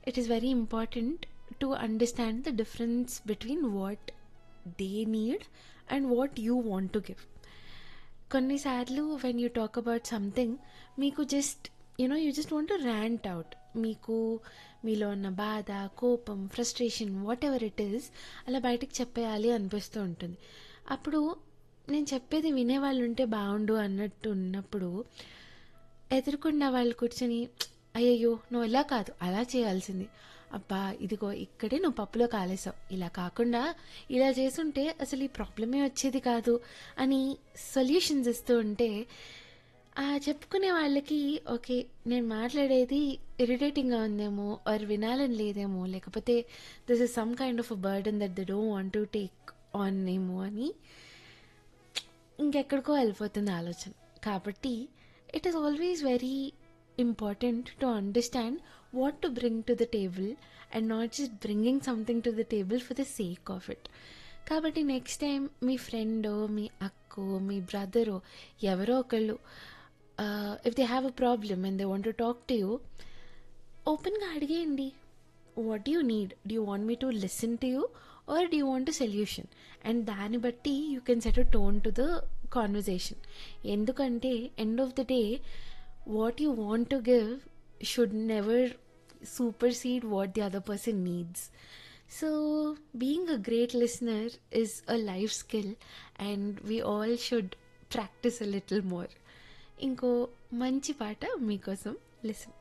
It is very important to understand the difference between what they need and what you want to give కొన్నిసార్లు when you talk about something మీకు just you know you just want to rant out మీకు మీలో ఉన్న బాధ కోపం frustration whatever it is అలా బయటకు చెప్పేయాలి అనిపిస్తూ ఉంటుంది అప్పుడు నేను చెప్పేది వినేవాళ్ళు ఉంటే బాగుండు అన్నట్టు ఉన్నప్పుడు ఎదురుకున్న వాళ్ళు కూర్చొని అయ్యయ్యో నువ్వు ఇలా కాదు అలా చేయాల్సింది అబ్బా ఇదిగో ఇక్కడే నువ్వు పప్పులో కాలేసావు ఇలా కాకుండా ఇలా చేసుంటే అసలు ఈ ప్రాబ్లమే వచ్చేది కాదు అని సొల్యూషన్స్ ఇస్తూ ఉంటే ఆ చెప్పుకునే వాళ్ళకి ఓకే నేను మాట్లాడేది ఇరిటేటింగ్గా ఉందేమో ఆర్ వినాలని లేదేమో లేకపోతే this is some kind of a burden that they don't want to take on ఏమో అని ఇంకెక్కడికో వెళ్ళిపోతుంది ఆలోచన కాబట్టి it is always very important to understand what to bring to the table and not just bringing something to the table for the sake of it కాబట్టి next time మీ ఫ్రెండో మీ అక్కో మీ బ్రదరో ఎవరో ఒకళ్ళు if they have a problem and they want to talk to you ఓపెన్గా అడిగేయండి what you need do you want me to listen to you or do you want solution and దాన్ని బట్టి you can set a tone to the conversation ఎందుకంటే end of the day what you want to give should never supersede what the other person needs. So, being a great listener is a life skill, and we all should practice a little more. ఇంకో మంచి పాట మీకోసం listen